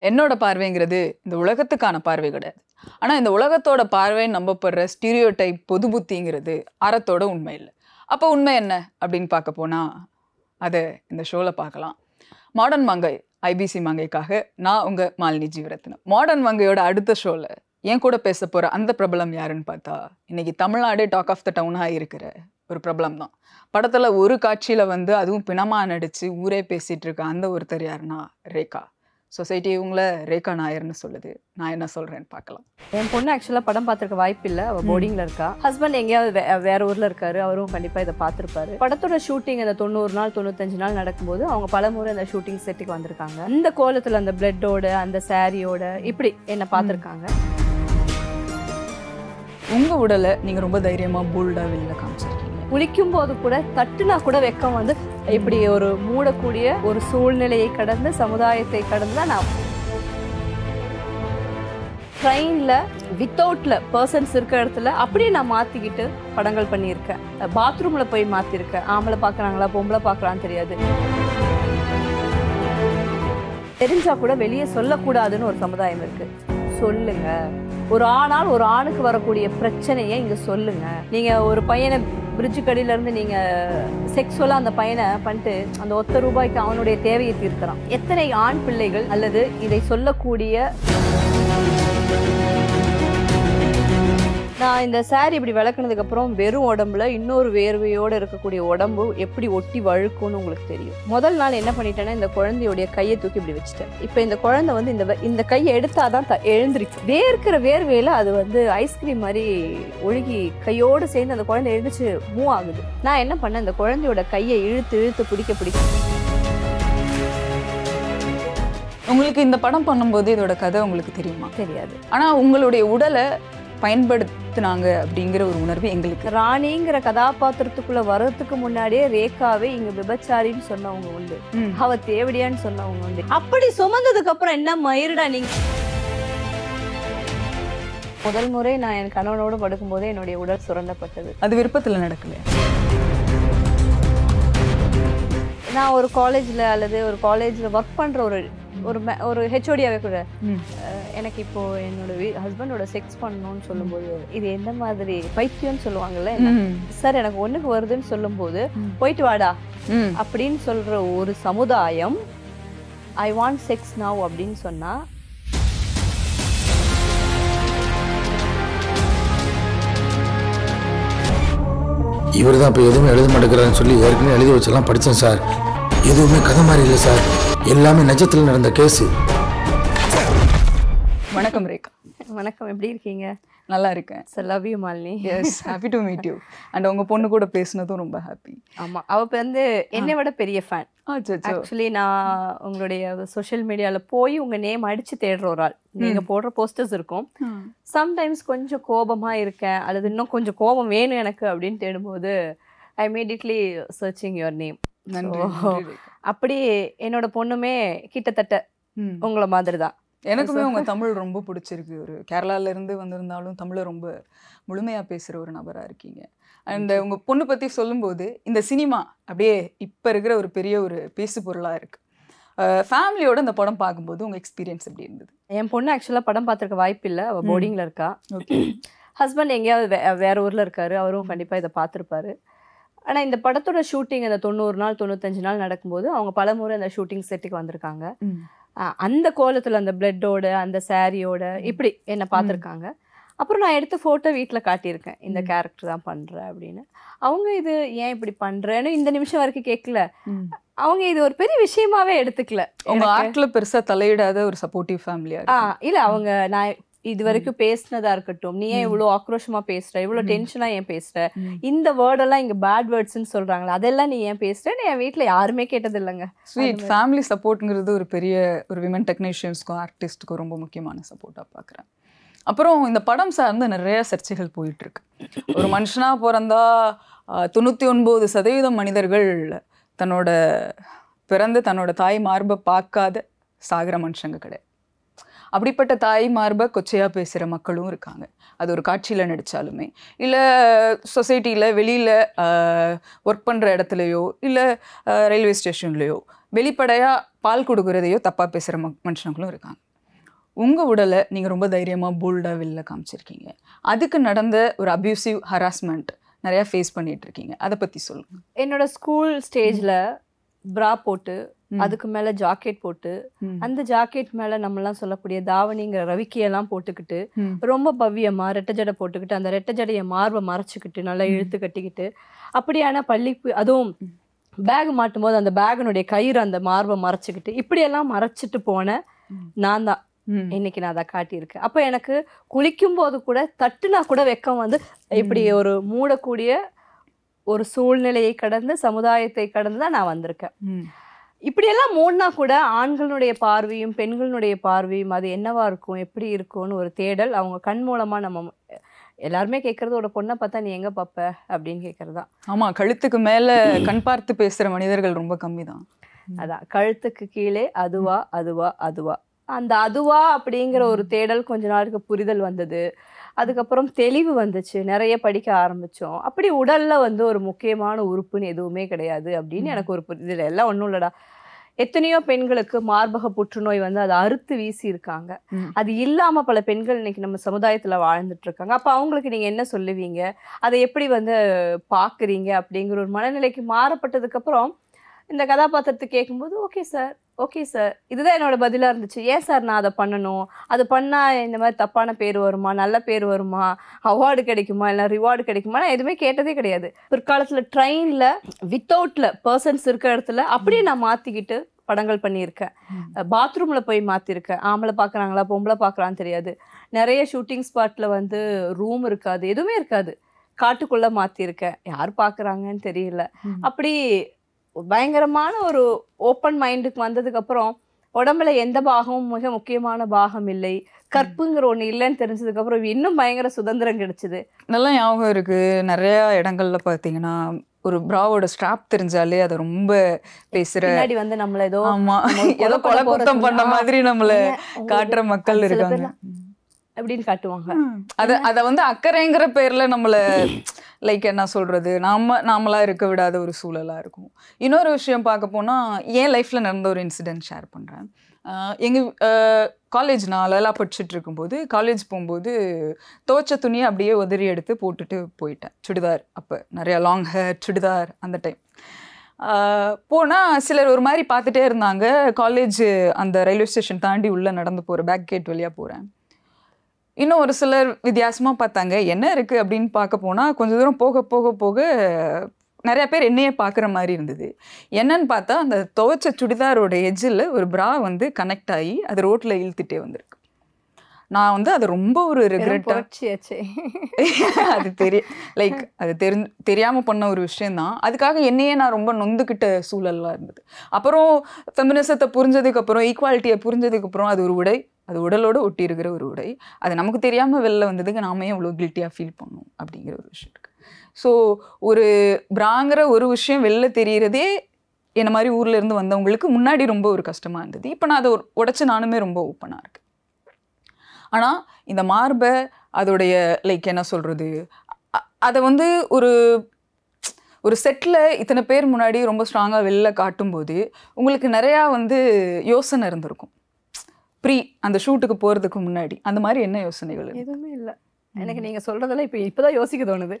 என்னோட பார்வைங்கிறது இந்த உலகத்துக்கான பார்வை கிடையாது ஆனால் இந்த உலகத்தோட பார்வைன்னு நம்பப்படுற ஸ்டீரியோ டைப் பொது புத்திங்கிறது அறத்தோட உண்மை இல்லை அப்போ உண்மை என்ன அப்படின்னு பார்க்க போனால் அதை இந்த ஷோவில் பார்க்கலாம் மாடர்ன் மங்கை ஐபிசி மங்கைக்காக நான் உங்கள் மாலினி ஜீவரத்னம் மாடர்ன் மங்கையோட அடுத்த ஷோவில் என் கூட பேச போகிற அந்த பிரபலம் யாருன்னு பார்த்தா இன்னைக்கு தமிழ்நாடே டாக் ஆஃப் த டவுனாக இருக்கிற ஒரு பிரபலம் தான் படத்தில் ஒரு காட்சியில் வந்து அதுவும் பிணமாக நடித்து ஊரே பேசிகிட்டு இருக்க அந்த ஒருத்தர் யாருன்னா ரேகா சொசைட்டி இவங்கள ரேகா நாயர்னு சொல்லுது நான் என்ன சொல்கிறேன்னு பார்க்கலாம் என் பொண்ணு ஆக்சுவலாக படம் பார்த்துருக்க வாய்ப்பு இல்லை அவள் போர்டிங்கில் இருக்கா ஹஸ்பண்ட் எங்கேயாவது வே- வேற ஊரில் இருக்காரு அவரும் கண்டிப்பாக இதை பார்த்துருப்பாரு படத்தோட ஷூட்டிங் அந்த தொண்ணூறு நாள் தொண்ணூத்தஞ்சு நாள் நடக்கும்போது அவங்க பல முறை அந்த ஷூட்டிங் செட்டுக்கு வந்திருக்காங்க அந்த கோலத்தில் அந்த பிளட்டோட அந்த சாரியோட இப்படி என்னை பார்த்துருக்காங்க உங்கள் உடலை நீங்கள் ரொம்ப தைரியமாக போல்டாக வெளியில் காமிச்சிருக்கீங்க குளிக்கும் போது கூட தட்டுனா கூட வெக்கம் வந்து இப்படி ஒரு மூடக்கூடிய ஒரு சூழ்நிலையை கடந்து சமுதாயத்தை கடந்து தான் நான் ட்ரெயினில் வித்தவுட்ல பர்சன்ஸ் இருக்க இடத்துல அப்படியே நான் மாற்றிக்கிட்டு படங்கள் பண்ணியிருக்கேன் பாத்ரூமில் போய் மாற்றிருக்கேன் ஆம்பளை பார்க்குறாங்களா பொம்பளை பார்க்குறான்னு தெரியாது தெரிஞ்சா கூட வெளியே சொல்லக்கூடாதுன்னு ஒரு சமுதாயம் இருக்கு சொல்லுங்க ஒரு ஆணால் ஒரு ஆணுக்கு வரக்கூடிய பிரச்சனையை இங்க சொல்லுங்க நீங்க ஒரு பையனை பிரிட்ஜு கடியில இருந்து நீங்க செக்ஸுவலா அந்த பையனை பண்ணிட்டு அந்த ஒத்த ரூபாய்க்கு அவனுடைய தேவையை தீர்க்கிறான் எத்தனை ஆண் பிள்ளைகள் அல்லது இதை சொல்லக்கூடிய நான் இந்த saree இப்படி விளக்குனதுக்கு அப்புறம் வெறும் உடம்புல இன்னொரு வேர்வையோட இருக்கக்கூடிய உடம்பு எப்படி ஒட்டி வழுக்கும்னு உங்களுக்கு தெரியும் முதல் நாள் என்ன பண்ணிட்டேன்னா இந்த குழந்தையுடைய கையை தூக்கி இப்படி வச்சுட்டேன் இப்போ இந்த குழந்தை வந்து இந்த வ- இந்த கையை எடுத்தாதான் த எழுந்திருக்கு வேர்க்கிற வேர்வையில அது வந்து ஐஸ்கிரீம் மாதிரி ஒழுகி கையோடு சேர்ந்து அந்த குழந்தை எழுந்திரிச்சு மூவ் ஆகுது நான் என்ன பண்ணேன் இந்த குழந்தையோட கையை இழுத்து இழுத்து பிடிக்க பிடிக்க உங்களுக்கு இந்த படம் பண்ணும்போது இதோட கதை உங்களுக்கு தெரியுமா தெரியாது ஆனால் உங்களுடைய உடலை பயன்படுத்தினாங்க அப்படிங்கிற ஒரு உணர்வு எங்களுக்கு ராணிங்கிற கதாபாத்திரத்துக்குள்ள வர்றதுக்கு முன்னாடியே ரேகாவே இங்க விபச்சாரின்னு சொன்னவங்க உண்டு ம். அவ தேவடியான்னு சொன்னவங்க உண்டு அப்படி சுமந்ததுக்கு அப்புறம் என்ன மயிருடா நீங்க முதல் முறை நான் என் கணவனோடு படுக்கும்போதே என்னுடைய உடல் சுரண்டப்பட்டது அது விருப்பத்தில் நடக்கலையா நான் ஒரு காலேஜ்ல அல்லது ஒரு காலேஜ்ல ஒர்க் பண்ற ஒரு ஒரு ma- ஒரு ஹெச்ஓடியாவே கூட ம். அஹ், எனக்கு இப்போ என்னோட ஹஸ்பண்டோட செக்ஸ் பண்ணணும்னு சொல்லும்போது இது எந்த மாதிரி பைத்தியம்னு சொல்லுவாங்கல்ல ம். சார் எனக்கு ஒண்ணுக்கு வருதுன்னு சொல்லும்போது ம். போயிட்டு வாடா ம். அப்படின்னு சொல்ற ஒரு சமுதாயம் ஐ வாண்ட் செக்ஸ் நவ் அப்படின்னு சொன்னா இவர் தான் இப்போ எதுவுமே எழுத மாட்டேங்கிறாருன்னு சொல்லி ஏற்கனவே எழுதி வச்செல்லாம் படித்தேன் சார் எதுவுமே கதை மாதிரி இல்லை சார் எல்லாமே நிஜத்தில் நடந்த கேஸு வணக்கம் ரேகா வணக்கம் எப்படி இருக்கீங்க நல்லா இருக்கேன் sir love you Malini yes happy to meet you and உங்க பொண்ணு கூட பேசுனதும் ரொம்ப ஹாப்பி ஆமா அவ இப்ப வந்து என்னை விட பெரிய ஃபேன் அச்சோ ஆக்சுவலி நான் உங்களுடைய சோஷியல் மீடியால போய் உங்க நேம் அடிச்சு தேடுற ஒரு ஆள் நீங்க போடுற போஸ்டர்ஸ் இருக்கும் சம்டைம்ஸ் கொஞ்சம் கோபமா இருக்கேன் அல்லது இன்னும் கொஞ்சம் கோபம் வேணும் எனக்கு அப்படின்னு தேடும்போது I immediately searching your name நன்றி ஓ. நன்றி ரேகா. அப்படி என்னோட பொண்ணுமே கிட்டத்தட்ட ம். உங்களை மாதிரி தான் எனக்குமே உங்க தமிழ் ரொம்ப பிடிச்சிருக்கு ஒரு கேரளால இருந்து வந்திருந்தாலும் தமிழை ரொம்ப முழுமையா பேசுற ஒரு நபரா இருக்கீங்க அண்ட் உங்க பொண்ணு பத்தி சொல்லும்போது இந்த சினிமா அப்படியே இப்ப இருக்கிற ஒரு பெரிய ஒரு பேசு பொருளா இருக்கு ஃபேமிலியோட இந்த படம் பார்க்கும்போது உங்க எக்ஸ்பீரியன்ஸ் எப்படி இருந்தது என் பொண்ணு ஆக்சுவலாக படம் பார்த்துருக்க வாய்ப்பு இல்லை அவள் ம். போர்டிங்கில் இருக்கா ஓகே ஹஸ்பண்ட் எங்கேயாவது வே வேற ஊரில் இருக்காரு அவரும் கண்டிப்பாக இதை பார்த்துருப்பாரு ஆனால் இந்த படத்தோட ஷூட்டிங் அந்த தொண்ணூறு நாள் தொண்ணூத்தஞ்சு நாள் நடக்கும்போது அவங்க பல முறை அந்த ஷூட்டிங் செட்டுக்கு வந்திருக்காங்க அஹ் அந்த கோலத்தில் அந்த பிளட்டோட அந்த சாரியோட இப்படி என்னை பார்த்துருக்காங்க அப்புறம் நான் எடுத்த ஃபோட்டோ வீட்டில் காட்டியிருக்கேன் இந்த ம். கேரக்டர் தான் பண்ணுறேன் அப்படின்னு அவங்க இது ஏன் இப்படி பண்ணுறேன்னு இந்த நிமிஷம் வரைக்கும் கேட்கல அவங்க இது ஒரு பெரிய விஷயமாவே எடுத்துக்கல உங்க எனக்கு- ஆர்ட்ல பெருசா தலையிடாத ஒரு சப்போர்ட்டிவ் ஃபேமிலியா ஆ இருக்கு இல்ல அவங்க நான் இது வரைக்கும் பேசினதா இருக்கட்டும் நீ ஏன் ம். இவ்வளவு ஆக்ரோஷமா பேசுற இவ்வளவு ம். டென்ஷனா ஏன் பேசுற ம். இந்த வேர்டெல்லாம் இங்க பேட் வேர்ட்ஸ்னு சொல்றாங்களே அதெல்லாம் நீ ஏன் பேசுறேன்னு என் வீட்ல யாருமே கேட்டது இல்லைங்க ஸ்வீட் அது ஃபேமிலி சப்போர்ட்ங்கிறது ஒரு பெரிய ஒரு விமன் டெக்னீஷியன்ஸ்க்கும் ஆர்டிஸ்ட்டுக்கும் ரொம்ப முக்கியமான சப்போர்ட்டாக பார்க்குறேன் அப்புறம் இந்த படம் சார்ந்த நிறைய சர்ச்சைகள் போயிட்டு இருக்கு ஒரு மனுஷனா பிறந்தா ஆஹ், தொண்ணூத்தி ஒன்பது சதவீதம் மனிதர்கள் தன்னோட பிறந்து தன்னோட தாய் மார்பை பார்க்காத சாகிற மனுஷங்க கிடையாது அப்படிப்பட்ட தாய் மார்பை கொச்சையாக பேசுகிற மக்களும் இருக்காங்க அது ஒரு காட்சியில் நடித்தாலுமே இல்லை சொசைட்டியில் வெளியில் ஒர்க் பண்ணுற இடத்துலையோ இல்லை ரயில்வே ஸ்டேஷன்லேயோ வெளிப்படையாக பால் கொடுக்குறதையோ தப்பாக பேசுகிற ம மனுஷங்களும் இருக்காங்க உங்க உடலை நீங்க ரொம்ப தைரியமா போல்டா வெளில காமிச்சிருக்கீங்க அதுக்கு நடந்த ஒரு அபியூசிவ் ஹராஸ்மெண்ட் நிறைய ஃபேஸ் பண்ணிட்டு இருக்கீங்க அதை பத்தி சொல்லுங்க என்னோட ஸ்கூல் ஸ்டேஜ்ல பிரா போட்டு ம். அதுக்கு மேல ஜாக்கெட் போட்டு ம். அந்த ஜாக்கெட் மேல நம்மலாம் சொல்லக்கூடிய தாவணிங்கிற ரவிக்கையெல்லாம் போட்டுக்கிட்டு ம். ரொம்ப பவ்யமா ரெட்டை ஜடை போட்டுக்கிட்டு அந்த ரெட்டை ஜடையை மார்பை மறைச்சிக்கிட்டு நல்லா இழுத்து கட்டிக்கிட்டு அப்படியான பள்ளி பு- அதுவும் பேக் மாட்டும் போது அந்த பேகனுடைய கயிறு அந்த மார்பை மறைச்சிக்கிட்டு இப்படியெல்லாம் மறைச்சிட்டு போன ம். நான் தான் ம். இன்னைக்கு நான் அதை காட்டியிருக்கேன் அப்போ எனக்கு குளிக்கும் போது கூட தட்டுனா கூட வெக்கம் வந்து இப்படி ஒரு மூடக்கூடிய ஒரு சூழ்நிலையை கடந்து சமுதாயத்தை கடந்து தான் நான் வந்திருக்கேன் ம். இப்படியெல்லாம் மூடினா கூட ஆண்களுடைய பார்வையும் பெண்களுடைய பார்வையும் அது என்னவா இருக்கும் எப்படி இருக்கும்னு ஒரு தேடல் அவங்க கண் மூலமா நம்ம எல்லாருமே கேட்கறது ஒரு பொண்ணை பார்த்தா நீ எங்க பாப்ப அப்படின்னு கேட்கறது தான் ஆமா கழுத்துக்கு மேல கண் பார்த்து பேசுற மனிதர்கள் ரொம்ப கம்மி தான் அதான் கழுத்துக்கு கீழே அதுவா அதுவா அதுவா அந்த அதுவா அப்படிங்கிற ஒரு தேடல் கொஞ்ச நாளுக்கு புரிதல் வந்தது அதுக்கப்புறம் தெளிவு வந்துச்சு நிறைய படிக்க ஆரம்பிச்சோம் அப்படி உடல்ல வந்து ஒரு முக்கியமான உறுப்புன்னு எதுவுமே கிடையாது அப்படின்னு எனக்கு ஒரு புரிதல் எல்லாம் ஒன்றும் இல்லடா எத்தனையோ பெண்களுக்கு மார்பக புற்றுநோய் வந்து அதை அறுத்து வீசி இருக்காங்க ம். அது இல்லாம பல பெண்கள் இன்னைக்கு நம்ம சமுதாயத்துல வாழ்ந்துட்டு இருக்காங்க அப்ப அவங்களுக்கு நீங்க என்ன சொல்லுவீங்க அதை எப்படி வந்து பாக்குறீங்க அப்படிங்கிற ஒரு மனநிலைக்கு மாறப்பட்டதுக்கு அப்புறம் இந்த கதாபாத்திரத்தை கேட்கும்போது ஓகே சார் ஓகே சார் இதுதான் என்னோட பதிலாக இருந்துச்சு ஏன் சார் நான் அதை பண்ணணும் அது பண்ணால் இந்த மாதிரி தப்பான பேர் வருமா நல்ல பேர் வருமா அவார்டு கிடைக்குமா இல்லை ரிவார்டு கிடைக்குமா நான் எதுவுமே கேட்டதே கிடையாது பிற்காலத்தில் ட்ரெயினில் வித்தவுட்டில் பர்சன்ஸ் இருக்க இடத்துல அப்படியே நான் மாற்றிக்கிட்டு படங்கள் பண்ணியிருக்கேன் பாத்ரூமில் போய் மாற்றிருக்கேன் ஆம்பளை பார்க்குறாங்களா பொம்பளை பார்க்குறான்னு தெரியாது நிறைய ஷூட்டிங் ஸ்பாட்டில் வந்து ரூம் இருக்காது எதுவுமே இருக்காது காட்டுக்குள்ளே மாற்றிருக்கேன் யார் பார்க்குறாங்கன்னு தெரியல ம். அப்படி பயங்கரமான ஒரு ஓப்பன் மைண்டுக்கு வந்ததுக்கப்புறம் உடம்புல எந்த பாகமும் மிக முக்கியமான பாகம் இல்லை கற்புங்கிற ஒன்று இல்லைன்னு தெரிஞ்சதுக்கப்புறம் இன்னும் பயங்கர சுதந்திரம் கிடைச்சிது நல்லா ஞாபகம் இருக்கு நிறைய இடங்கள்ல பாத்தீங்கன்னா ஒரு பிராவோட ஸ்ட்ராப் தெரிஞ்சாலே அதை ரொம்ப பேசுற பின்னாடி வந்து நம்மள ஏதோ ஆமா நம்ம கொலை ஏதோ பண்ண கொலை குத்தம் போறதுக்கு பண்ண ஆ, மாதிரி நம்மள ஏங்க, உங்களுக்கு காட்டுற மக்கள் அது சில இருக்காங்க பேர்லாம் அப்படின்னு காட்டுவாங்க அத அத வந்து அக்கறைங்கிற பேர்ல நம்மள லைக் என்ன சொல்றது நாம நாமளா இருக்க விடாத ஒரு சூழலா இருக்கும் இன்னொரு விஷயம் பார்க்க போனா என் லைஃப்ல நடந்த ஒரு இன்சிடென்ட் ஷேர் பண்றேன் ஆஹ் எங்க காலேஜ் நான் லெவலாக படிச்சுட்டு இருக்கும்போது காலேஜ் போகும்போது துவைச்ச துணியை அப்படியே உதறி எடுத்து போட்டுட்டு போயிட்டேன் சுடிதார் அப்போ நிறையா லாங் ஹேர் சுடிதார் அந்த டைம் போனால் சிலர் ஒரு மாதிரி பார்த்துட்டே இருந்தாங்க காலேஜ் அந்த ரயில்வே ஸ்டேஷன் தாண்டி உள்ளே நடந்து போகிற பேக் கேட் வழியாக போகிறேன் இன்னும் ஒரு சிலர் வித்தியாசமாக பார்த்தாங்க என்ன இருக்குது அப்படின்னு பார்க்க போனால் கொஞ்சம் தூரம் போக போக போக நிறைய பேர் என்னையே பார்க்குற மாதிரி இருந்தது என்னன்னு பார்த்தா அந்த துவைச்ச சுடிதாரோட எஜ்ஜில் ஒரு பிரா வந்து கனெக்ட் ஆகி அது ரோட்டில் இழுத்துட்டே வந்திருக்கு நான் வந்து அதை ரொம்ப ஒரு வெறும் ரெக்ரெட்டாக புரட்சியாச்சே அது தெரிய லைக் அது தெரிஞ்சு தெரியாமல் பண்ண ஒரு விஷயந்தான் அதுக்காக என்னையே நான் ரொம்ப நொந்துக்கிட்ட சூழல்லாம் இருந்தது அப்புறம் ஃபெமினிசத்தை புரிஞ்சதுக்கப்புறம் ஈக்குவாலிட்டியை புரிஞ்சதுக்கப்புறம் அது ஒரு உடை அது உடலோட ஒட்டி இருக்கிற ஒரு உடை அது நமக்கு தெரியாமல் வெளில வந்ததுக்கு நாம ஏன் இவ்வளோ கில்ட்டியாக ஃபீல் பண்ணணும் அப்படிங்கிற ஒரு விஷயம் இருக்குது ஸோ ஒரு பிராங்கிற ஒரு விஷயம் வெளில தெரியறதே என்ன மாதிரி ஊர்ல இருந்து வந்தவங்களுக்கு முன்னாடி ரொம்ப ஒரு கஷ்டமா இருந்தது இப்போ நான் அதை உடச்சி நானுமே ரொம்ப ஓப்பனாக இருக்கு ஆனால் இந்த மார்பை அதோடைய லைக் என்ன சொல்கிறது அதை வந்து ஒரு ஒரு செட்டில் இத்தனை பேர் முன்னாடி ரொம்ப ஸ்ட்ராங்காக வெளில காட்டும்போது உங்களுக்கு நிறையா வந்து யோசனை இருந்திருக்கும் ப்ரீ அந்த ஷூட்டுக்கு போகிறதுக்கு முன்னாடி அந்த மாதிரி என்ன யோசனைகள் இருக்கு? எதுவுமே இல்லை எனக்கு நீங்க சொல்றதெல்லாம் இப்போ இப்போதான் யோசிக்க தோணுது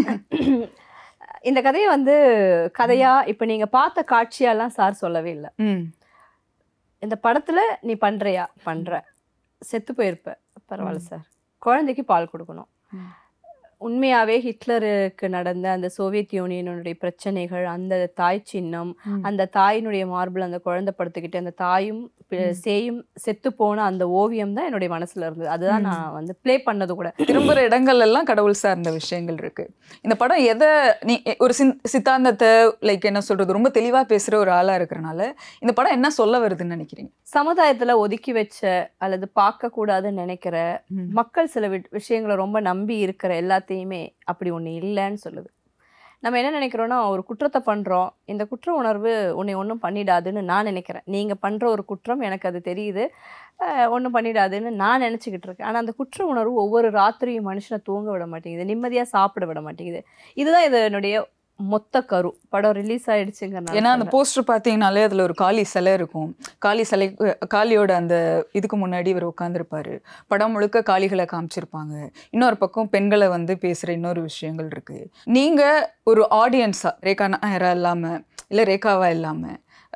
இந்த கதையை வந்து கதையா இப்போ நீங்க பார்த்த காட்சியாலாம் சார் சொல்லவே இல்லை ம் இந்த படத்துல நீ பண்றியா பண்ற செத்து போயிருப்ப பரவாயில்ல சார் குழந்தைக்கு பால் கொடுக்கணும் ம். உண்மையாவே ஹிட்லருக்கு நடந்த அந்த சோவியத் யூனியனுடைய பிரச்சனைகள் அந்த தாய் சின்னம் ம். அந்த தாயினுடைய மார்பிள் அந்த குழந்தை படுத்துக்கிட்டு அந்த தாயும் பி- ம். சேயும் செத்து போன அந்த ஓவியம் தான் என்னுடைய மனசுல இருந்தது அதுதான் ம். நான் வந்து ப்ளே பண்ணது கூட திரும்புற இடங்கள் எல்லாம் கடவுள் சார்ந்த விஷயங்கள் இருக்கு இந்த படம் எதை நீ ஒரு சிந் சித்தாந்தத்தை லைக் என்ன சொல்றது ரொம்ப தெளிவா பேசுற ஒரு ஆளா இருக்கிறனால இந்த படம் என்ன சொல்ல வருதுன்னு நினைக்கிறீங்க சமுதாயத்துல ஒதுக்கி வச்ச அல்லது பார்க்க கூடாதுன்னு நினைக்கிற மக்கள் சில வி- விஷயங்களை ரொம்ப நம்பி இருக்கிற எல்லாத்தையுமே அப்படி ஒண்ணு இல்லைன்னு சொல்லுது நம்ம என்ன நினைக்கிறோம்னா ஒரு குற்றத்தை பண்றோம் இந்த குற்ற உணர்வு உன்னை ஒன்றும் பண்ணிடாதுன்னு நான் நினைக்கிறேன் நீங்க பண்ற ஒரு குற்றம் எனக்கு அது தெரியுது ஒன்றும் பண்ணிடாதுன்னு நான் நினச்சிக்கிட்டு இருக்கேன் ஆனால் அந்த குற்ற உணர்வு ஒவ்வொரு ராத்திரியும் மனுஷனை தூங்க விட மாட்டேங்குது நிம்மதியாக சாப்பிட விட மாட்டேங்குது இதுதான் இதனுடைய மொத்த கரு படம் ரிலீஸ் ஆயிடுச்சுங்க ஏன்னா அந்த போஸ்டர் பார்த்தீங்கனாலே அதில் ஒரு காளி சிலை இருக்கும் காளி சிலை காளியோட அந்த இதுக்கு முன்னாடி இவர் உட்காந்துருப்பாரு படம் முழுக்க காளிகளை காமிச்சிருப்பாங்க இன்னொரு பக்கம் பெண்களை வந்து பேசுகிற இன்னொரு விஷயங்கள் இருக்கு நீங்கள் ஒரு ஆடியன்ஸாக ரேகா நாயரா இல்லாமல் இல்லை ரேகாவா இல்லாமல்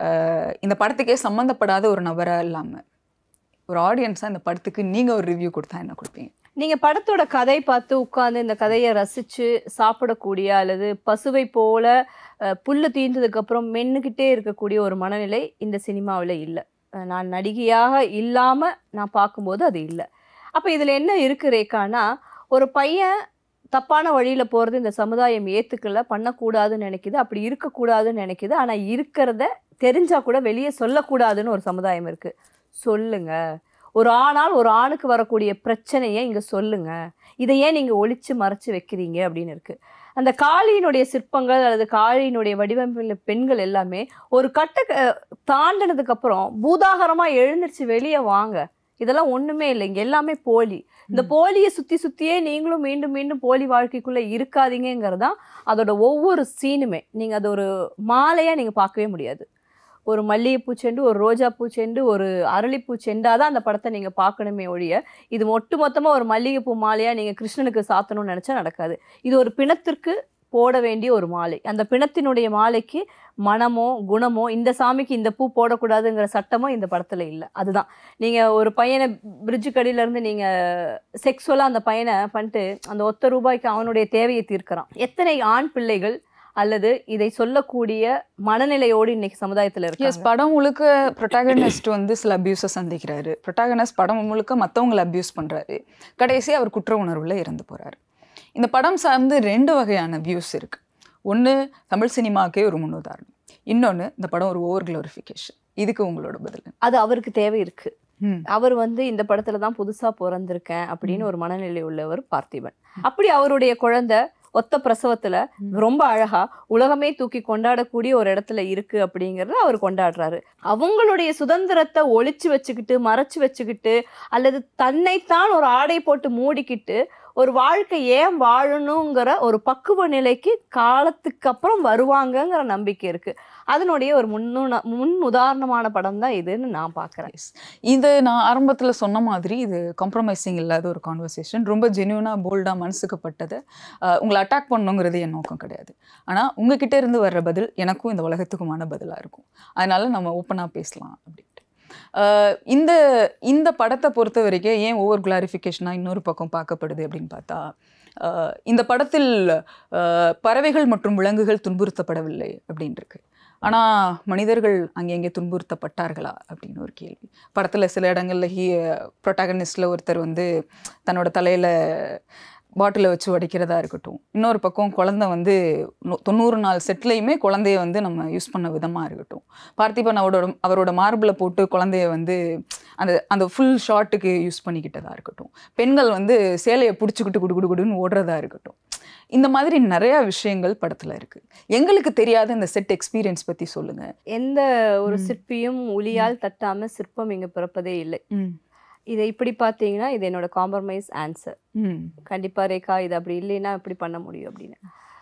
இந்த படத்துக்கே சம்மந்தப்படாத ஒரு நபராக இல்லாமல் ஒரு ஆடியன்ஸாக இந்த படத்துக்கு நீங்கள் ஒரு ரிவ்யூ கொடுத்தா என்ன கொடுப்பீங்க நீங்க படத்தோட கதை பார்த்து உட்கார்ந்து இந்த கதையை ரசிச்சு சாப்பிடக்கூடிய அல்லது பசுவை போல அஹ், புல்லு தீர்ந்ததுக்கு அப்புறம் மென்னுக்கிட்டே இருக்கக்கூடிய ஒரு மனநிலை இந்த சினிமாவில் இல்லை நான் நடிகையாக இல்லாம நான் பார்க்கும்போது அது இல்லை அப்ப இதுல என்ன இருக்கு ரேக்கானா ஒரு பையன் தப்பான வழியில போறது இந்த சமுதாயம் ஏத்துக்கல பண்ணக்கூடாதுன்னு நினைக்குது அப்படி இருக்கக்கூடாதுன்னு நினைக்குது ஆனா இருக்கிறத தெரிஞ்சா கூட வெளியே சொல்லக்கூடாதுன்னு ஒரு சமுதாயம் இருக்கு சொல்லுங்க ஒரு ஆணால் ஒரு ஆணுக்கு வரக்கூடிய பிரச்சனையை இங்க சொல்லுங்க இதை ஏன் நீங்க ஒளிச்சு மறைச்சு வைக்கிறீங்க அப்படின்னு இருக்கு அந்த காளியினுடைய சிற்பங்கள் அல்லது காளியினுடைய வடிவமைப்புள்ள பெண்கள் எல்லாமே ஒரு கட்ட தாண்டினதுக்கு அப்புறம் பூதாகரமா எழுந்திருச்சு வெளியே வாங்க இதெல்லாம் ஒண்ணுமே இல்லை இங்க எல்லாமே போலி இந்த போலியை சுத்தி சுத்தியே நீங்களும் மீண்டும் மீண்டும் போலி வாழ்க்கைக்குள்ள இருக்காதீங்கிறது தான் அதோட ஒவ்வொரு சீனுமே நீங்க அது ஒரு மாலையா நீங்க பார்க்கவே முடியாது ஒரு மல்லிகைப்பூ செண்டு ஒரு ரோஜா பூ செண்டு ஒரு அரளிப்பூ செண்டாதான் தான் அந்த படத்தை நீங்க பார்க்கணுமே ஒழிய இது ஒட்டு மொத்தமா ஒரு மல்லிகைப்பூ மாலையா நீங்க கிருஷ்ணனுக்கு சாத்தணும்னு நினைச்சா நடக்காது இது ஒரு பிணத்திற்கு போட வேண்டிய ஒரு மாலை அந்த பிணத்தினுடைய மாலைக்கு மனமோ குணமோ இந்த சாமிக்கு இந்த பூ போடக்கூடாதுங்கிற சட்டமோ இந்த படத்துல இல்லை அதுதான் நீங்க ஒரு பையனை பிரிட்ஜு கடியில இருந்து நீங்க செக்ஸுவலா அந்த பையனை பண்ணிட்டு அந்த ஒத்த ரூபாய்க்கு அவனுடைய தேவையை தீர்க்கிறான் எத்தனை ஆண் பிள்ளைகள் அல்லது இதை சொல்லக்கூடிய மனநிலையோடு இன்னைக்கு சமுதாயத்துல எஸ் இருக்காங்க படம் முழுக்க ப்ரொட்டாகனிஸ்ட் வந்து சில அபியூஸை சந்திக்கிறாரு ப்ரொட்டாகனிஸ்ட் படம் முழுக்க மற்றவங்களை அபியூஸ் பண்ணுறாரு கடைசி அவர் குற்ற உணர்வில் இறந்து போகிறாரு இந்த படம் சார்ந்து ரெண்டு வகையான வியூஸ் இருக்கு ஒன்று தமிழ் சினிமாவுக்கே ஒரு முன்னுதாரணம் இன்னொன்று இந்த படம் ஒரு ஓவர் க்ளோரிஃபிகேஷன் இதுக்கு உங்களோட பதில் அது அவருக்கு தேவை இருக்கு ம் அவர் வந்து இந்த படத்துல தான் புதுசா பிறந்திருக்கேன் அப்படின்னு ஒரு மனநிலை உள்ளவர் பார்த்திபன் அப்படி அவருடைய குழந்தை ஒத்த பிரசவத்துல ரொம்ப அழகா உலகமே தூக்கி கொண்டாடக்கூடிய ஒரு இடத்துல இருக்கு அப்படிங்கறத அவர் கொண்டாடுறாரு அவங்களுடைய சுதந்திரத்தை ஒளிச்சு வச்சுக்கிட்டு மறைச்சு வச்சுக்கிட்டு அல்லது தன்னைத்தான் ஒரு ஆடை போட்டு மூடிக்கிட்டு ஒரு வாழ்க்கை ஏன் வாழணுங்கிற ஒரு பக்குவ நிலைக்கு காலத்துக்கு அப்புறம் வருவாங்கங்கிற நம்பிக்கை இருக்கு அதனுடைய ஒரு முன்னுண முன் உதாரணமான படம் தான் இதுன்னு நான் பார்க்கறேன் Yes. இது நான் ஆரம்பத்தில் சொன்ன மாதிரி இது காம்ப்ரமைசிங் இல்லாத ஒரு கான்வர்சேஷன் ரொம்ப ஜென்யூனாக போல்டாக மனசுக்குப்பட்டது அஹ், உங்களை அட்டாக் பண்ணணுங்கிறது என் நோக்கம் கிடையாது ஆனால் உங்ககிட்ட இருந்து வர்ற பதில் எனக்கும் இந்த உலகத்துக்குமான பதிலாக இருக்கும் அதனால நம்ம ஓப்பனாக பேசலாம் அப்படின்ட்டு அஹ், இந்த இந்த படத்தை பொறுத்த வரைக்கும் ஏன் ஓவர் கிளாரிஃபிகேஷனாக இன்னொரு பக்கம் பார்க்கப்படுது அப்படின்னு பார்த்தா அஹ், இந்த படத்தில் அஹ், பறவைகள் மற்றும் விலங்குகள் துன்புறுத்தப்படவில்லை அப்படின்னு இருக்கு ஆனால் மனிதர்கள் அங்கங்கே துன்புறுத்தப்பட்டார்களா அப்படின்னு ஒரு கேள்வி படத்தில் சில இடங்களில் ஹீ ப்ரொட்டாகனிஸ்டில் ஒருத்தர் வந்து தன்னோட தலையில் பாட்டிலை வச்சு உடைக்கிறதா இருக்கட்டும் இன்னொரு பக்கம் குழந்தை வந்து நூ- தொண்ணூறு நாள் செட்லையுமே குழந்தைய வந்து நம்ம யூஸ் பண்ண விதமாக இருக்கட்டும் பார்த்திபன் அவரோட அவரோட மார்பில் போட்டு குழந்தைய வந்து அந்த அந்த ஃபுல் ஷாட்டுக்கு யூஸ் பண்ணிக்கிட்டதா இருக்கட்டும் பெண்கள் வந்து சேலையை பிடிச்சிக்கிட்டு குடு குடு குடுன்னு ஓடுறதா இருக்கட்டும் இந்த மாதிரி நிறையா விஷயங்கள் படத்தில் இருக்குது எங்களுக்கு தெரியாத இந்த செட் எக்ஸ்பீரியன்ஸ் பற்றி சொல்லுங்கள் எந்த ஒரு ம். சிற்பியும் உளியால் தட்டாம சிற்பம் இங்க பிறப்பதே இல்லை ம் இதை இப்படி பார்த்தீங்கன்னா இது என்னோட காம்ப்ரமைஸ் ஆன்சர் ம் கண்டிப்பா ரேகா இது அப்படி இல்லைன்னா எப்படி பண்ண முடியும் அப்படின்னு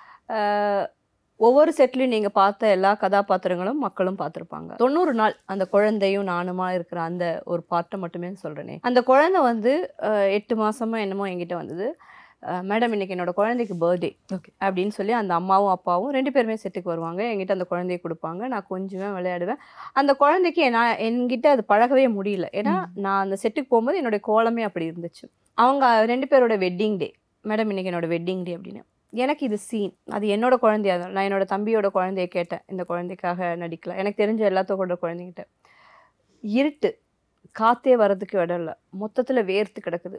ஆஹ், ஒவ்வொரு செட்லையும் நீங்க பார்த்த எல்லா கதாபாத்திரங்களும் மக்களும் பார்த்துருப்பாங்க தொண்ணூறு நாள் அந்த குழந்தையும் நானுமா இருக்கிற அந்த ஒரு பாட்டை மட்டுமே சொல்றேனே அந்த குழந்தை வந்து ஆஹ், எட்டு மாசமா என்னமோ என்கிட்ட வந்தது மேடம் இன்னைக்கு என்னோட குழந்தைக்கு பர்த்டே Okay. அப்படின்னு சொல்லி அந்த அம்மாவும் அப்பாவும் ரெண்டு பேருமே செட்டுக்கு வருவாங்க என்கிட்ட அந்த குழந்தைய கொடுப்பாங்க நான் கொஞ்சுவேன் விளையாடுவேன் அந்த குழந்தைக்கு நான் என்கிட்ட அது பழகவே முடியல ஏன்னா நான் அந்த செட்டுக்கு போகும்போது என்னோட கோலமே அப்படி இருந்துச்சு அவங்க ரெண்டு பேரோட வெட்டிங் டே மேடம் இன்னைக்கு என்னோட வெட்டிங் டே அப்படின்னு எனக்கு இது சீன் அது என்னோட குழந்தையா தான் நான் என்னோட தம்பியோட குழந்தைய கேட்டேன் இந்த குழந்தைக்காக நடிக்கலாம் எனக்கு தெரிஞ்ச எல்லாத்தோட குழந்தைங்கிட்ட இருட்டு காத்தே வர்றதுக்கு இடம் இல்லை மொத்தத்தில் வேர்த்து கிடக்குது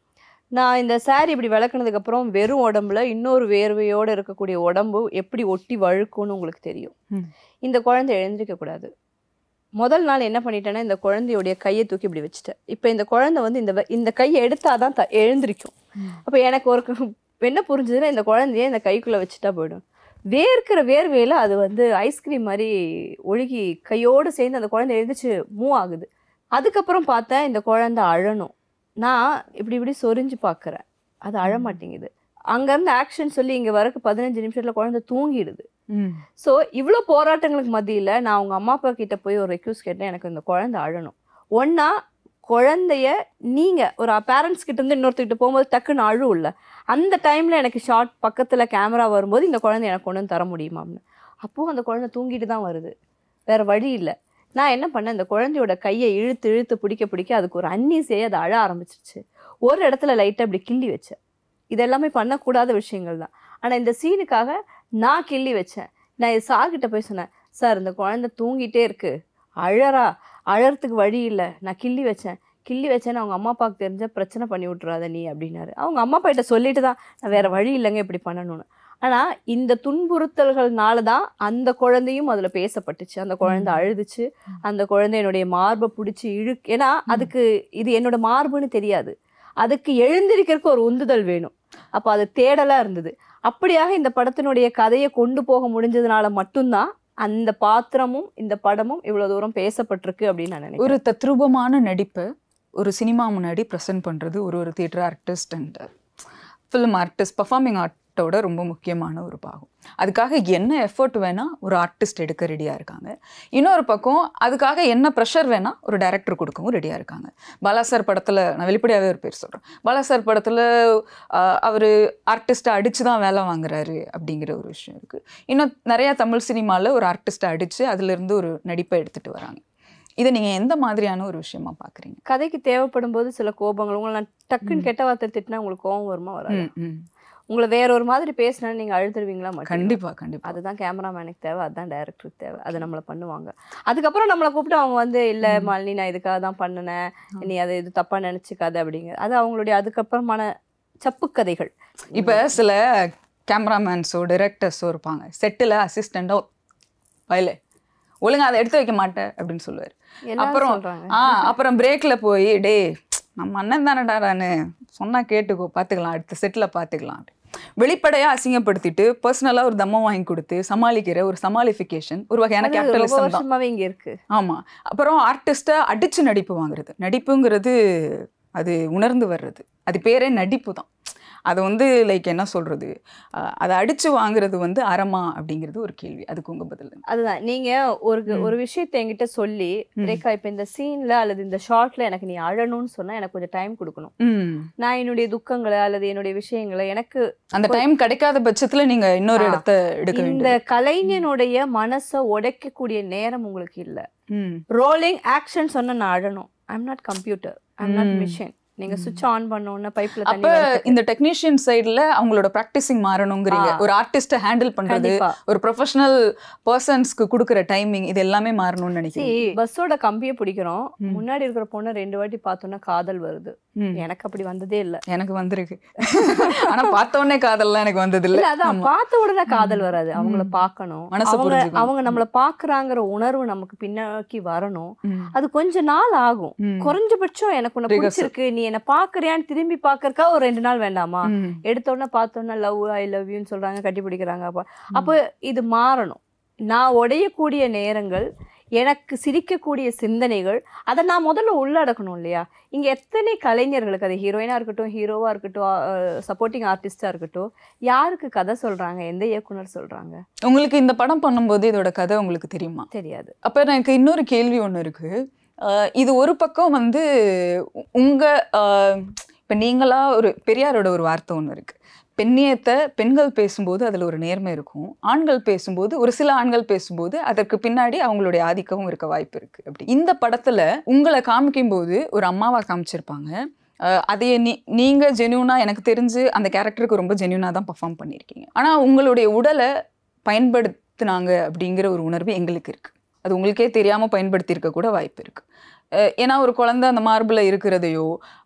நான் இந்த saree இப்படி விளக்குனதுக்கு அப்புறம் வெறும் உடம்புல இன்னொரு வேர்வையோட இருக்கக்கூடிய உடம்பு எப்படி ஒட்டி வழுக்கும்னு உங்களுக்கு தெரியும் ம். இந்த குழந்தை எழுந்திருக்க கூடாது முதல் நாள் என்ன பண்ணிட்டேன்னா இந்த குழந்தையுடைய கையை தூக்கி இப்படி வச்சுட்டேன் இப்போ இந்த குழந்தை வந்து இந்த வ- இந்த கையை எடுத்தாதான் த எழுந்திருக்கும் ம். அப்போ எனக்கு ஒரு கு- என்ன புரிஞ்சுதுன்னா இந்த குழந்தைய இந்த கைக்குள்ளே வச்சுட்டா போயிடும் வேர்க்கிற வேர்வையில் அது வந்து ஐஸ்கிரீம் மாதிரி ஒழுகி கையோடு சேர்ந்து அந்த குழந்தை எழுந்திரிச்சு மூவ் ஆகுது அதுக்கப்புறம் பார்த்தேன் இந்த குழந்தை அழணும் நான் இப்படி இப்படி சொரிஞ்சு பார்க்குறேன் அது அழ மாட்டேங்குது அங்கேருந்து ஆக்ஷன் சொல்லி இங்கே வரக்கு பதினஞ்சு நிமிஷத்தில் குழந்தை தூங்கிடுது ம் ஸோ இவ்வளோ போராட்டங்களுக்கு மத்தியில் நான் அவங்க அம்மா அப்பா கிட்ட போய் ஒரு ரெக்யூஸ் கேட்டேன் எனக்கு இந்த குழந்தை அழணும் ஒன்றா குழந்தைய நீங்கள் ஒரு பேரண்ட்ஸ் கிட்ட இருந்து இன்னொருத்தர்கிட்ட போகும்போது டக்குன்னு அழுவும்ல அந்த டைமில் எனக்கு ஷார்ட் பக்கத்தில் கேமரா வரும்போது இந்த குழந்தை எனக்கு கொண்டு வந்து தர முடியுமாம்னு அப்போது அந்த குழந்தை தூங்கிட்டு தான் வருது வேறு வழி இல்லை நான் என்ன பண்ணேன் இந்த குழந்தையோட கையை இழுத்து இழுத்து பிடிக்க பிடிக்க அதுக்கு ஒரு அன்னீசையே அது அழ ஆரம்பிச்சிருச்சு ஒரு இடத்துல லைட்டாக அப்படி கிள்ளி வச்சேன் இது எல்லாமே பண்ணக்கூடாத விஷயங்கள் தான் ஆனால் இந்த சீனுக்காக நான் கிள்ளி வச்சேன் நான் இது சார்கிட்ட போய் சொன்னேன் சார் இந்த குழந்தை தூங்கிட்டே இருக்கு அழறா அழறதுக்கு வழி இல்லை நான் கிள்ளி வச்சேன் கிள்ளி வச்சேன்னு அவங்க அம்மா அப்பாவுக்கு தெரிஞ்ச பிரச்சனை பண்ணி விட்றாத நீ அப்படின்னாரு அவங்க அம்மா அப்பா கிட்ட சொல்லிட்டு தான் நான் வேற வழி இல்லைங்க இப்படி பண்ணணும்னு ஆனால் இந்த துன்புறுத்தல்கள்னால தான் அந்த குழந்தையும் அதில் பேசப்பட்டுச்சு அந்த குழந்தை அழுதுச்சு அந்த குழந்தை என்னுடைய மார்பை பிடிச்சி இழு ஏன்னா அதுக்கு இது என்னோட மார்புன்னு தெரியாது அதுக்கு எழுந்திருக்கிறதுக்கு ஒரு உந்துதல் வேணும் அப்போ அது தேடலாக இருந்தது அப்படியாக இந்த படத்தினுடைய கதையை கொண்டு போக முடிஞ்சதுனால மட்டும்தான் அந்த பாத்திரமும் இந்த படமும் இவ்வளவு தூரம் பேசப்பட்டிருக்கு அப்படின்னு நான் நினைக்கிறேன் ஒரு தத்ரூபமான நடிப்பை ஒரு சினிமா முன்னாடி ப்ரெசென்ட் பண்ணுறது ஒரு ஒரு theatre artist and film artist performing ஆர்ட்டோட ரொம்ப முக்கியமான ஒரு பாகம் அதுக்காக என்ன எஃபர்ட் வேணால் ஒரு ஆர்டிஸ்ட் எடுக்க ரெடியாக இருக்காங்க இன்னொரு பக்கம் அதுக்காக என்ன ப்ரெஷர் வேணால் ஒரு டைரக்டர் கொடுக்கவும் ரெடியாக இருக்காங்க பாலா சார் படத்தில் நான் வெளிப்படையாகவே ஒரு பேர் சொல்கிறேன் பாலா சார் படத்தில் அவர் ஆர்டிஸ்ட்டை அடித்து தான் வேலை வாங்குறாரு அப்படிங்கிற ஒரு விஷயம் இருக்குது இன்னும் நிறையா தமிழ் சினிமாவில் ஒரு ஆர்டிஸ்ட்டை அடித்து அதுலேருந்து ஒரு நடிப்பை எடுத்துகிட்டு வராங்க இதை நீங்கள் எந்த மாதிரியான ஒரு விஷயமா பார்க்குறீங்க கதைக்கு தேவைப்படும் போது சில கோபங்கள் உங்களை நான் டக்குன்னு கெட்ட வார்த்தை திட்டினா உங்களுக்கு கோபம் வருமா வராது உங்களை வேற ஒரு மாதிரி பேசினா நீங்க அழுதுருவீங்களா மாட்டீங்களா? கண்டிப்பாக கண்டிப்பாக அதுதான் கேமராமேனுக்கு தேவை அதுதான் டைரக்டருக்கு தேவை அதை நம்மளை பண்ணுவாங்க அதுக்கப்புறம் நம்மளை கூப்பிட்டு அவங்க வந்து இல்ல ம். மாலினி நான் இதுக்காக தான் பண்ணினேன் நீ அதை இது தப்பா நினைச்சுக்காத அப்படிங்க அது அவங்களுடைய அதுக்கப்புறமான சப்பு கதைகள் இப்போ சில கேமராமேன்ஸோ டிரெக்டர்ஸோ இருப்பாங்க செட்டில் அசிஸ்டண்ட்டோ வயல ஒழுங்கா அதை எடுத்து வைக்க மாட்டேன் அப்படின்னு சொல்லுவார் எல்லாரும் அப்புறம் சொல்றாங்க ஆ அப்புறம் பிரேக்ல போய் டேய் நம்ம அண்ணன் தானடா நானு சொன்னா கேட்டுக்கோ பார்த்துக்கலாம் அடுத்த செட்டில் பார்த்துக்கலாம் வெளிப்படையாக அசிங்கப்படுத்திட்டு பர்சனலாக ஒரு தம்மம் வாங்கி கொடுத்து சமாளிக்கிற ஒரு சமாளிஃபிகேஷன் ஒரு வகையான அது ரொம்ப கேபிட்டலிசம் தான் வருஷமாவே இங்க இருக்கு ஆமா அப்புறம் ஆர்டிஸ்ட்டை அடிச்சு நடிப்பு வாங்குறது நடிப்புங்கிறது அது உணர்ந்து வர்றது அது பேரே நடிப்பு தான் அது வந்து லைக் என்ன சொல்றது அஹ் அதை அடிச்சு வாங்குறது வந்து அறமா அப்படிங்கிறது ஒரு கேள்வி அதுக்கு உங்க பதில் என்ன? அதுதான் நீங்க ஒரு ம். ஒரு விஷயத்தை என்கிட்ட சொல்லி ம். ரேகா இப்ப இந்த சீன்ல அல்லது இந்த ஷார்ட்ல எனக்கு நீ அழணும்னு சொன்னா எனக்கு கொஞ்சம் டைம் கொடுக்கணும் ம் நான் என்னுடைய துக்கங்களை அல்லது என்னுடைய விஷயங்களை எனக்கு அந்த டைம் கிடைக்காத பட்சத்துல நீங்க இன்னொரு ஆ. இடத்த எடுக்க இந்த வேண்டியது கலைஞனுடைய மனசை உடைக்கக்கூடிய நேரம் உங்களுக்கு இல்ல ம் ரோலிங் ஆக்ஷன் சொன்னா நான் அழணும் I'm not computer I'm not ம். மிஷின் நீங்க ம். சுவிட்ச் ஆன் பண்ண உடனே பைப்ல தண்ணி அப்ப வரதுக்கு. இந்த டெக்னீஷியன் சைடுல அவங்களோட ப்ராக்டிசிங் மாறணுங்கிறீங்க ஆ. ஒரு ஆர்டிஸ்ட்டை ஹேண்டில் பண்றது கண்டிப்பா ஒரு ப்ரொஃபஷனல் பர்சன்ஸ்க்கு கொடுக்குற டைமிங் இது எல்லாமே மாறணும்னு See, நினைக்கிறேன் பஸ்ஸோட கம்பியை பிடிக்கிறோம் ம். முன்னாடி இருக்கிற பொண்ணை ரெண்டு வாட்டி பார்த்தோன்னா காதல் வருது ம். எனக்கு அப்படி வந்ததே இல்ல எனக்கு வந்திருக்கு ஆனா பார்த்த உடனே காதல்லாம் எனக்கு வந்தது இல்ல இல்ல அதான் ஆமா. பார்த்த உடனே காதல் வராது அவங்கள ம். பார்க்கணும் மனசை அவங்க புரிஞ்சுக்கணும். அவங்க நம்மள பாக்குறாங்கிற உணர்வு நமக்கு பின்னாக்கி வரணும் ம். அது கொஞ்ச நாள் ஆகும் ம். குறைஞ்சபட்சம் எனக்கு உன்னை Rehearsal. பிடிச்சிருக்கு நீ என்ன பாக்குறியான்னு திரும்பி பாக்கறக்கா ஒரு ரெண்டு நாள் வேண்டாமா ம். எடுத்த உடனே பார்த்தோன்னா லவ் ஐ லவ் யூன்னு சொல்றாங்க கட்டி பிடிக்கிறாங்க அப்ப அப்போ இது மாறணும் நான் உடையக்கூடிய நேரங்கள் எனக்கு சிரிக்கக்கூடிய சிந்தனைகள் அதை நான் முதல்ல உள்ளடக்கணும் இல்லையா இங்க எத்தனை கலைஞர்களுக்கு அது ஹீரோயினா இருக்கட்டும் ஹீரோவா இருக்கட்டும் சப்போர்ட்டிங் ஆர்டிஸ்டா இருக்கட்டும் யாருக்கு கதை சொல்றாங்க எந்த இயக்குனர் சொல்றாங்க உங்களுக்கு இந்த படம் பண்ணும்போது இதோட கதை உங்களுக்கு தெரியுமா தெரியாது அப்ப எனக்கு இன்னொரு கேள்வி ஒண்ணு இருக்கு அஹ் இது ஒரு பக்கம் வந்து உ- உங்க அஹ், இப்ப நீங்களா ஒரு பெரியாரோட ஒரு வார்த்தை ஒண்ணு இருக்கு பெண்ணியத்தை பெண்கள் பேசும்போது அதுல ஒரு நேர்மை இருக்கும் ஆண்கள் பேசும்போது ஒரு சில ஆண்கள் பேசும்போது அதற்கு பின்னாடி அவங்களுடைய ஆதிக்கமும் இருக்க வாய்ப்பு இருக்கு அப்படி இந்த படத்துல உங்களை காமிக்கும் போது ஒரு அம்மாவா காமிச்சிருப்பாங்க அஹ் அதையே நீ நீங்க ஜென்யூனா எனக்கு தெரிஞ்சு அந்த கேரக்டருக்கு ரொம்ப ஜென்யூனா தான் பர்ஃபார்ம் பண்ணியிருக்கீங்க ஆனா உங்களுடைய உடலை பயன்படுத்தினாங்க அப்படிங்கிற ஒரு உணர்வு எங்களுக்கு இருக்கு அது உங்களுக்கே தெரியாம பயன்படுத்தியிருக்க கூட வாய்ப்பு இருக்கு அஹ் ஏன்னா ஒரு குழந்தை அந்த மார்பில் இருக்கிறதையோ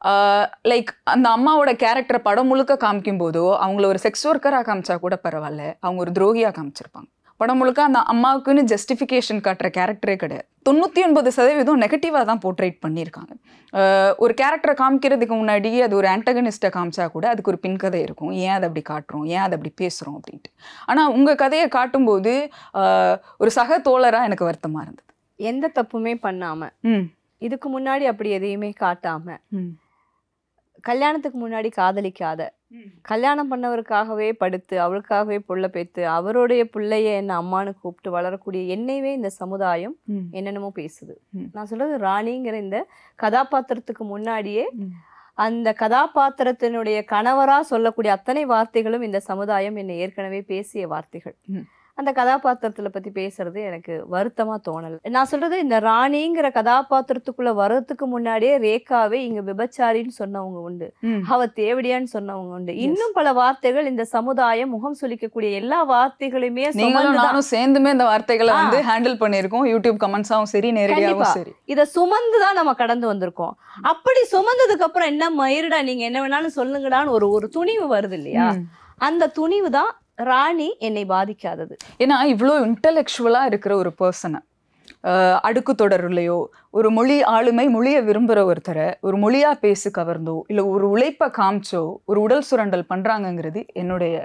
லைக் அந்த அம்மாவோட கேரக்டரை படம் முழுக்க காமிக்கும் போதோ அவங்கள ஒரு செக்ஸ் ஒர்க்கராக காமிச்சா கூட பரவாயில்ல அவங்க ஒரு துரோகியாக காமிச்சிருப்பாங்க படம் முழுக்க அந்த அம்மாவுக்குன்னு ஜஸ்டிஃபிகேஷன் காட்டுற கேரக்டரே கிடையாது தொண்ணூற்றி ஒன்பது சதவீதம் நெகட்டிவாக தான் போர்ட்ரேட் பண்ணியிருக்காங்க அஹ் ஒரு கேரக்டரை காமிக்கிறதுக்கு முன்னாடி அது ஒரு ஆன்டகனிஸ்ட்டை காமிச்சா கூட அதுக்கு ஒரு பின்கதை இருக்கும் ஏன் அதை அப்படி காட்டுறோம் ஏன் அதை அப்படி பேசுகிறோம் அப்படின்ட்டு ஆனால் உங்கள் கதையை காட்டும்போது அஹ் ஒரு சக தோழராக எனக்கு வருத்தமாக இருந்தது எந்த தப்புமே பண்ணாம ம் இதுக்கு முன்னாடி அப்படி எதையுமே காட்டாம ம் கல்யாணத்துக்கு முன்னாடி காதலிக்காத கல்யாணம் பண்ணவருக்காகவே படுத்து அவளுக்காகவே புள்ள பேத்து அவருடைய பிள்ளைய என்ன அம்மான்னு கூப்பிட்டு வளரக்கூடிய என்னையவே இந்த சமுதாயம் ம். என்னென்னமோ பேசுது ம். நான் சொல்றது ராணிங்கிற இந்த கதாபாத்திரத்துக்கு முன்னாடியே ம். அந்த கதாபாத்திரத்தினுடைய கணவரா சொல்லக்கூடிய அத்தனை வார்த்தைகளும் இந்த சமுதாயம் என்னை ஏற்கனவே பேசிய வார்த்தைகள் ம். அந்த கதாபாத்திரத்துல பத்தி பேசுறது எனக்கு வருத்தமா தோணல நான் சொல்றது இந்த ராணிங்கிற கதாபாத்திரத்துக்குள்ள வர்றதுக்கு முன்னாடியே ரேகாவே இங்க விபச்சாரின்னு சொன்னவங்க உண்டு ம். அவ தேவடியான்னு சொன்னவங்க உண்டு இன்னும் பல வார்த்தைகள் இந்த சமுதாயம் முகம் சுளிக்கக்கூடிய எல்லா வார்த்தைகளுமே நீங்களும் சுமந்துதான். நானும் சேர்ந்துமே இந்த வார்த்தைகளை ஆ. வந்து ஹேண்டில் பண்ணியிருக்கோம் யூடியூப் கமெண்ட்ஸாவும் சரி நேரடியாவும் கண்டிப்பா. சரி இத சுமந்து தான் நம்ம கடந்து வந்திருக்கோம் அப்படி சுமந்ததுக்கு அப்புறம் என்ன மயிருடா நீங்க என்ன வேணாலும் சொல்லுங்கடான்னு ஒரு ஒரு துணிவு வருது இல்லையா ம். அந்த துணிவு தான் ராணி என்னை பாதிக்காதது ஏன்னா இவ்வளோ இன்டலெக்சுவலாக இருக்கிற ஒரு பர்சனை அடுக்கு தொடர்லையோ ஒரு மொழி ஆளுமை மொழியை விரும்புகிற ஒருத்தரை ஒரு மொழியாக பேசி கவர்ந்தோ இல்லை ஒரு உழைப்பை காமிச்சோ ஒரு உடல் சுரண்டல் பண்ணுறாங்கங்கிறது என்னுடைய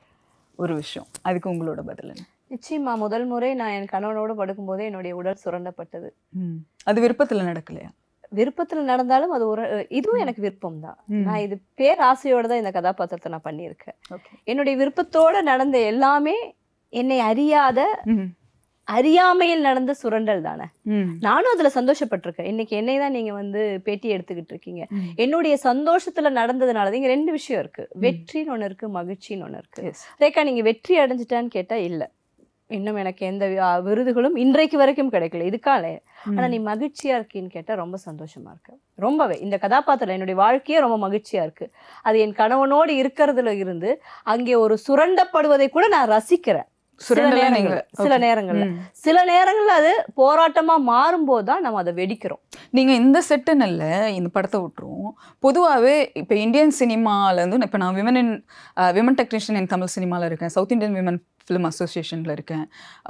ஒரு விஷயம் அதுக்கு உங்களோட பதில் என்ன நிச்சயமா முதல் முறை நான் என் கணவனோட படுக்கும்போதே என்னுடைய உடல் சுரண்டப்பட்டது ம். அது விருப்பத்தில் நடக்கலையா விருப்பத்துல நடந்தாலும் அது ஒரு இதுவும் எனக்கு விருப்பம் தான் ம். நான் இது பேராசையோட தான் இந்த கதாபாத்திரத்தை நான் பண்ணியிருக்கேன் Okay. என்னுடைய விருப்பத்தோட நடந்த எல்லாமே என்னை அறியாத ம். அறியாமையில் நடந்த சுரண்டல் தானே ம். நானும் அதுல சந்தோஷப்பட்டிருக்கேன் இன்னைக்கு என்னை தான் நீங்க வந்து பேட்டி எடுத்துக்கிட்டு இருக்கீங்க ம். என்னுடைய சந்தோஷத்துல நடந்ததுனால தான் இங்க ரெண்டு விஷயம் இருக்கு வெற்றின்னு ஒண்ணு இருக்கு மகிழ்ச்சின்னு ஒண்ணு இருக்கு Yes. ரேகா நீங்க வெற்றி அடைஞ்சிட்டான்னு கேட்டா இல்ல இன்னும் எனக்கு எந்த வி- ஆ, விருதுகளும் இன்றைக்கு வரைக்கும் கிடைக்கல இதுக்கால ஆனா நீ மகிழ்ச்சியா இருக்கீன்னு கேட்டா ரொம்ப சந்தோஷமா இருக்கு ரொம்பவே இந்த கதாபாத்திரம் என்னுடைய வாழ்க்கையே ரொம்ப மகிழ்ச்சியா இருக்கு அது என் கணவனோடு இருக்கிறதுல இருந்து அங்கே ஒரு சுரண்டப்படுவதை கூட நான் ரசிக்கிறேன் சில சுரண்டலை நேரங்கள்ல நீங்க சில Okay. நேரங்கள்ல ம். சில நேரங்கள்ல அது போராட்டமா மாறும்போது தான் நம்ம அதை வெடிக்கிறோம் நீங்க இந்த செட்டுன்னு இல்லை இந்த படத்தை விட்டுருவோம் பொதுவாகவே இப்போ இந்தியன் சினிமாலேருந்து இப்போ நான் women in women technician in Tamil சினிமாவில் இருக்கேன் சவுத் இந்தியன் விமன் ஃபிலிம் அசோசியேஷனில் இருக்கேன்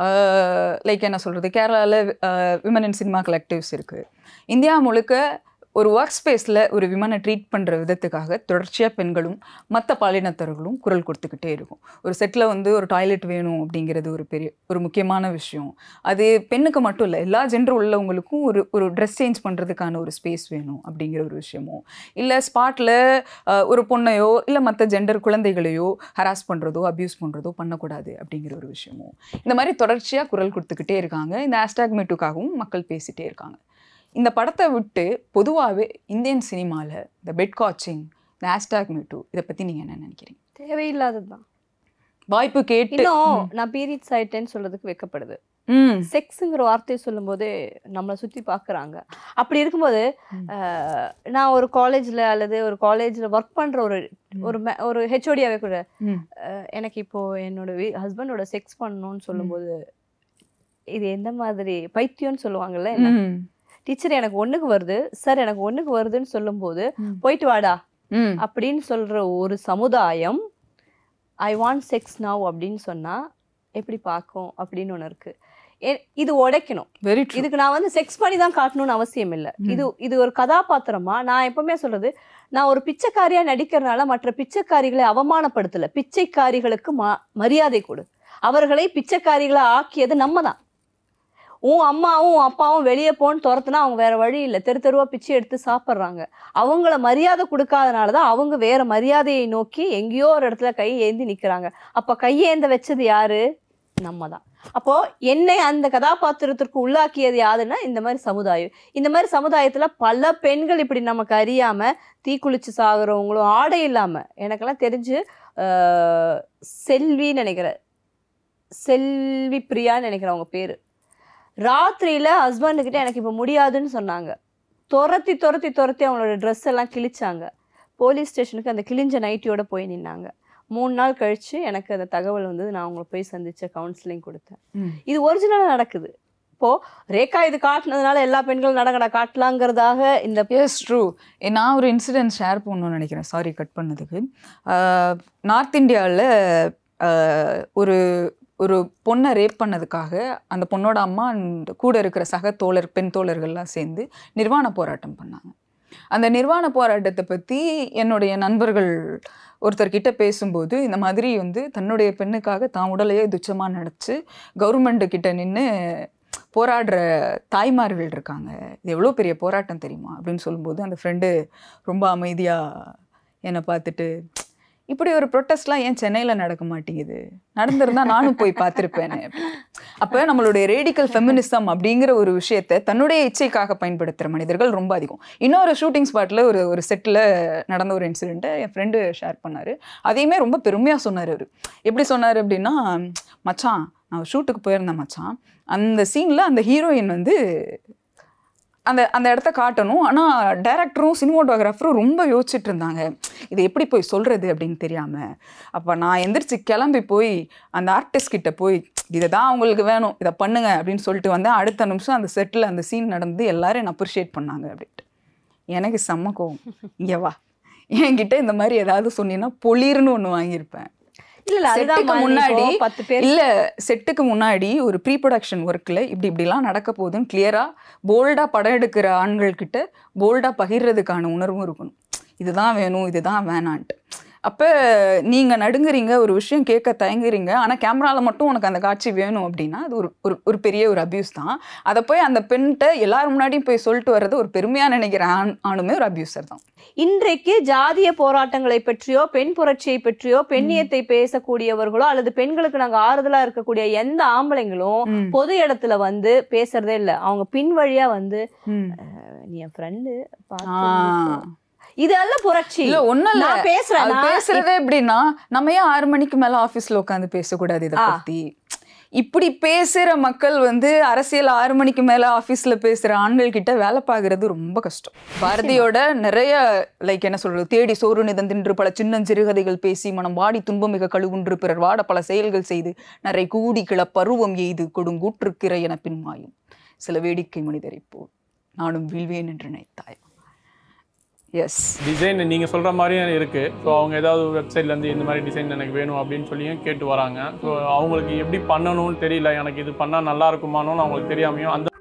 லைக் என்ன சொல்கிறது கேரளாவில் விமன் இன் சினிமா கலெக்டிவ்ஸ் இருக்குது இந்தியா முழுக்க ஒரு ஒர்க் ஸ்பேஸில் ஒரு விமனை ட்ரீட் பண்ணுற விதத்துக்காக தொடர்ச்சியாக பெண்களும் மற்ற பாலினத்தர்களும் குரல் கொடுத்துக்கிட்டே இருக்கும் ஒரு செட்டில் வந்து ஒரு டாய்லெட் வேணும் அப்படிங்கிறது ஒரு பெரிய ஒரு முக்கியமான விஷயம் அது பெண்ணுக்கு மட்டும் இல்லை எல்லா ஜெண்டர் உள்ளவங்களுக்கும் ஒரு ஒரு ட்ரெஸ் சேஞ்ச் பண்ணுறதுக்கான ஒரு ஸ்பேஸ் வேணும் அப்படிங்கிற ஒரு விஷயமோ இல்லை ஸ்பாட்டில் ஒரு பொண்ணையோ இல்லை மற்ற ஜெண்டர் குழந்தைகளையோ ஹராஸ் பண்ணுறதோ அப்யூஸ் பண்ணுறதோ பண்ணக்கூடாது அப்படிங்கிற ஒரு விஷயமோ இந்த மாதிரி தொடர்ச்சியாக குரல் கொடுத்துக்கிட்டே இருக்காங்க இந்த ஹேஷ்டாக் மீட்டுக்காகவும் மக்கள் பேசிகிட்டே இருக்காங்க இந்த படத்தை விட்டு பொதுவாகவே இந்தியன் சினிமாவில் இந்த பெட் காச்சிங் இந்த ஹேஷ்டாக் மீட்டு இதை பற்றி நீங்கள் என்ன நினைக்கிறீங்க தேவையில்லாததுதான் வாய்ப்பு கேட்டு இன்னும் நான் பீரியட்ஸ் ஆயிட்டேன்னு சொல்றதுக்கு வெட்கப்படுது ம் செக்ஸுங்கிற வார்த்தையை சொல்லும்போதே நம்மளை சுத்தி பார்க்கறாங்க அப்படி இருக்கும்போது ம். ஆஹ், நான் ஒரு காலேஜ்ல அல்லது ஒரு காலேஜ்ல ஒர்க் பண்ற ஒரு ஒரு ma- ஒரு ஹெச்ஓடியாவே கூட ம். ஆஹ், எனக்கு இப்போ என்னோட ஹஸ்பண்டோட செக்ஸ் பண்ணணும்னு சொல்லும்போது இது எந்த மாதிரி பைத்தியம்னு சொல்லுவாங்கல்ல என்ன ம். டீச்சர் எனக்கு ஒண்ணுக்கு வருது சார் எனக்கு ஒண்ணுக்கு வருதுன்னு சொல்லும்போது ம். போயிட்டு வாடா ம் அப்படின்னு சொல்ற ஒரு சமுதாயம் ஐ வாண்ட் செக்ஸ் நவ் அப்படின்னு சொன்னா எப்படி பார்க்கும் அப்படின்னு ஒன்று இருக்கு எ- இது உடைக்கணும் வெரி ட்ரூ இதுக்கு நான் வந்து செக்ஸ் பண்ணி தான் காட்டணும்னு அவசியம் இல்லை இது இது ஒரு கதாபாத்திரமா நான் எப்பவுமே சொல்றது நான் ஒரு பிச்சைக்காரியா நடிக்கிறதுனால மற்ற பிச்சைக்காரிகளை அவமானப்படுத்தல பிச்சைக்காரிகளுக்கு ம- மரியாதை கொடு அவர்களை பிச்சைக்காரிகளை ஆக்கியது நம்ம தான் உன் அம்மாவும் உன் அப்பாவும் வெளியே போன்னு துரத்துனா அவங்க வேற வழி இல்லை தெரு தெருவா பிச்சை எடுத்து சாப்பிட்றாங்க அவங்கள மரியாதை கொடுக்காதனால தான் அவங்க வேற மரியாதையை நோக்கி எங்கேயோ ஒரு இடத்துல கை ஏந்தி நிக்கிறாங்க அப்ப கையேந்த வச்சது யாரு நம்ம தான் அப்போ என்னை அந்த கதாபாத்திரத்திற்கு உள்ளாக்கியது யாருன்னா இந்த மாதிரி சமுதாயம் இந்த மாதிரி சமுதாயத்துல பல பெண்கள் இப்படி நமக்கு அறியாம தீக்குளிச்சு சாகுறவங்களும் ஆடை இல்லாம எனக்கெல்லாம் தெரிஞ்சு ஆஹ், செல்வின்னு நினைக்கிறேன் செல்வி பிரியான்னு நினைக்கிறேன் அவங்க பேரு ராத்திரியில ஹஸ்பண்டுக்கிட்ட எனக்கு இப்போ முடியாதுன்னு சொன்னாங்க துரத்தி துரத்தி துரத்தி அவங்களோட ட்ரெஸ் எல்லாம் கிழிச்சாங்க போலீஸ் ஸ்டேஷனுக்கு அந்த கிழிஞ்ச நைட்டியோட போய் நின்னாங்க மூணு நாள் கழிச்சு எனக்கு அந்த தகவல் வந்தது நான் அவங்கள போய் சந்திச்ச கவுன்சிலிங் கொடுத்தேன் ம். இது ஒரிஜினலாக நடக்குது இப்போ ரேகா இது காட்டுனதுனால எல்லா பெண்களும் நடக்கடா காட்டலாங்கிறதாக இந்த எஸ் ட்ரூ நான் ஒரு இன்சிடென்ட் ஷேர் பண்ணணும்னு நினைக்கிறேன் சாரி கட் பண்ணதுக்கு நார்த் இந்தியாவில் ஒரு ஒரு பொண்ணை ரேப் பண்ணதுக்காக அந்த பொண்ணோட அம்மா and கூட இருக்கிற சக தோழர் பெண் தோழர்கள்லாம் சேர்ந்து நிர்வாண போராட்டம் பண்ணாங்க அந்த நிர்வாண போராட்டத்தை பற்றி என்னுடைய நண்பர்கள் ஒருத்தர்கிட்ட பேசும்போது இந்த மாதிரி வந்து தன்னுடைய பெண்ணுக்காக தான் உடலையே துச்சமாக நினச்சி கவர்மெண்ட்டு கிட்ட நின்று போராடுற தாய்மார்கள் இருக்காங்க இது எவ்வளோ பெரிய போராட்டம் தெரியுமா அப்படின்னு சொல்லும்போது அந்த ஃப்ரெண்டு ரொம்ப அமைதியாக என்னை பார்த்துட்டு இப்படி ஒரு ப்ரொட்டஸ்ட்லாம் ஏன் சென்னையில் நடக்க மாட்டேங்குது நடந்திருந்தா நானும் போய் பார்த்துருப்பேனே அப்போ நம்மளுடைய ரேடிக்கல் ஃபெமினிசம் அப்படிங்கிற ஒரு விஷயத்தை தன்னுடைய இச்சைக்காக பயன்படுத்துகிற மனிதர்கள் ரொம்ப அதிகம் இன்னொரு ஷூட்டிங் ஸ்பாட்டில் ஒரு ஒரு செட்டில் நடந்த ஒரு இன்சிடெண்ட்டை என் ஃப்ரெண்டு ஷேர் பண்ணார் அதையுமே ரொம்ப பெருமையாக சொன்னார் அவர் எப்படி சொன்னார் அப்படின்னா மச்சான் நான் ஷூட்டுக்கு போயிருந்தேன் மச்சான் அந்த சீனில் அந்த ஹீரோயின் வந்து அந்த அந்த இடத்த காட்டணும் ஆனால் டைரக்டரும் சினிமாட்டோகிராஃபரும் ரொம்ப யோசிச்சுட்டு இருந்தாங்க இதை எப்படி போய் சொல்கிறது அப்படின்னு தெரியாமல் அப்போ நான் எந்திரிச்சு கிளம்பி போய் அந்த ஆர்டிஸ்ட் கிட்ட போய் இதை தான் அவங்களுக்கு வேணும் இதை பண்ணுங்க அப்படின்னு சொல்லிட்டு வந்தேன் அடுத்த நிமிஷம் அந்த செட்டில் அந்த சீன் நடந்து எல்லாரும் என்ன அப்ரிஷியேட் பண்ணாங்க அப்படின்ட்டு எனக்கு செம்ம கோவம் இங்கே வா என்கிட்ட இந்த மாதிரி ஏதாவது சொன்னீங்கன்னா பொலிர்னு ஒன்று வாங்கியிருப்பேன் இல்ல இல்ல அதுதான் செட்டுக்கு மாதிரி முன்னாடி இப்போ பத்து பேர் இல்ல செட்டுக்கு முன்னாடி ஒரு ப்ரீ ப்ரொடக்ஷன் ஒர்க்ல இப்படி இப்படிலாம் நடக்க போகுதுன்னு கிளியரா போல்டா படம் எடுக்கிற ஆண்கள் கிட்ட போல்டா பகிர்றதுக்கான உணர்வும் இருக்கணும் இதுதான் வேணும் இதுதான் வேணான்ட்டு அப்போ நீங்கள் நடுங்குறீங்க ஒரு விஷயம் கேட்க தயங்குறீங்க ஆனால் கேமராவில் மட்டும் உனக்கு அந்த காட்சி வேணும் அப்படின்னா அது ஒரு ஒரு ஒரு பெரிய ஒரு அபியூஸ் தான் அதை போய் அந்த பெண்கிட்ட எல்லாரும் முன்னாடியும் போய் சொல்லிட்டு வர்றது ஒரு பெருமையாக நினைக்கிற ஆண் ஆணுமே ஒரு அபியூசர் தான் இன்றைக்கு ஜாதிய போராட்டங்களை பற்றியோ பெண் புரட்சியை பற்றியோ பெண்ணியத்தை பேசக்கூடியவர்களோ அல்லது பெண்களுக்கு நாங்க ஆறுதலா இருக்கக்கூடிய எந்த ஆம்பளைங்களும் ம். பொது இடத்துல வந்து பேசுறதே இல்ல அவங்க பின் வழியா வந்து ம். நீ என் ஃப்ரெண்டு ஆ. இதெல்லாம் புரட்சி இல்ல ஒண்ணும் இல்ல நான் பேசுறேன் அது நான் பேசுறதே எப்படின்னா நம்ம ஏன் ஆறு மணிக்கு மேல ஆபீஸ்ல உட்காந்து பேசக்கூடாது இதை ஆ. பத்தி இப்படி பேசுற மக்கள் வந்து அரசியல் ஆறு மணிக்கு மேல ஆபீஸ்ல பேசுற ஆண்கள் கிட்ட வேலை பார்க்கறது ரொம்ப கஷ்டம் பாரதியோட நிறைய லைக் என்ன சொல்றது தேடி சோறு நிதந்தின்று பல சின்னஞ்சிறுகதைகள் பேசி மனம் வாடி துன்பம் மிக கழுவுன்று பிறர் வாட பல செயல்கள் செய்து நரை கூடி கிள பருவம் எய்து கொடுங்கூற்றுக்கிற என பின்மாயும் சில வேடிக்கை மனிதரை போல் நானும் வீழ்வேன் என்று நினைத்தாய் எஸ் டிசைன் நீங்கள் சொல்கிற மாதிரியும் இருக்குது ஸோ அவங்க ஏதாவது வெப்சைட்லேருந்து இந்த மாதிரி டிசைன் எனக்கு வேணும் அப்படின்னு சொல்லியும் கேட்டு வராங்க ஸோ அவங்களுக்கு எப்படி பண்ணணும்னு தெரியல எனக்கு இது பண்ணால் நல்லா இருக்குமான்னு அவங்களுக்கு தெரியாமையும் அந்த